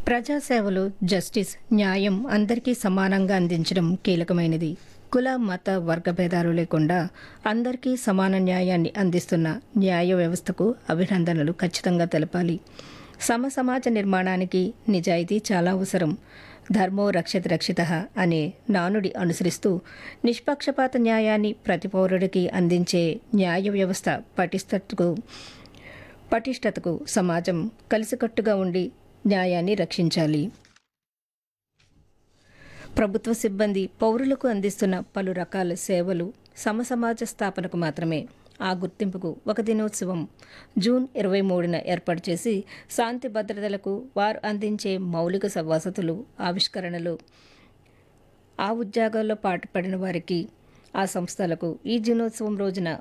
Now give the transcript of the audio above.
ప్రజాసేవలో జస్టిస్ న్యాయం అందరికీ సమానంగా అందించడం కీలకమైనది కుల మత వర్గ భేదాలు లేకుండా అందరికీ సమాన న్యాయాన్ని అందిస్తున్న న్యాయ వ్యవస్థకు అభినందనలు ఖచ్చితంగా తెలపాలి సమ సమాజ నిర్మాణానికి నిజాయితీ చాలా అవసరం ధర్మో రక్షిత రక్షిత అనే నానుడి అనుసరిస్తూ నిష్పక్షపాత న్యాయాన్ని ప్రతి పౌరుడికి అందించే న్యాయ వ్యవస్థ పటిష్టతకు పటిష్టతకు సమాజం కలిసికట్టుగా ఉండి న్యాయాన్ని రక్షించాలి ప్రభుత్వ సిబ్బంది పౌరులకు అందిస్తున్న పలు రకాల సేవలు సమసమాజ స్థాపనకు మాత్రమే ఆ గుర్తింపుకు ఒక దినోత్సవం జూన్ ఇరవై మూడున ఏర్పాటు చేసి శాంతి భద్రతలకు వారు అందించే మౌలిక స- వసతులు ఆవిష్కరణలు ఆ ఉద్యోగాల్లో పాటుపడిన వారికి ఆ సంస్థలకు ఈ దినోత్సవం రోజున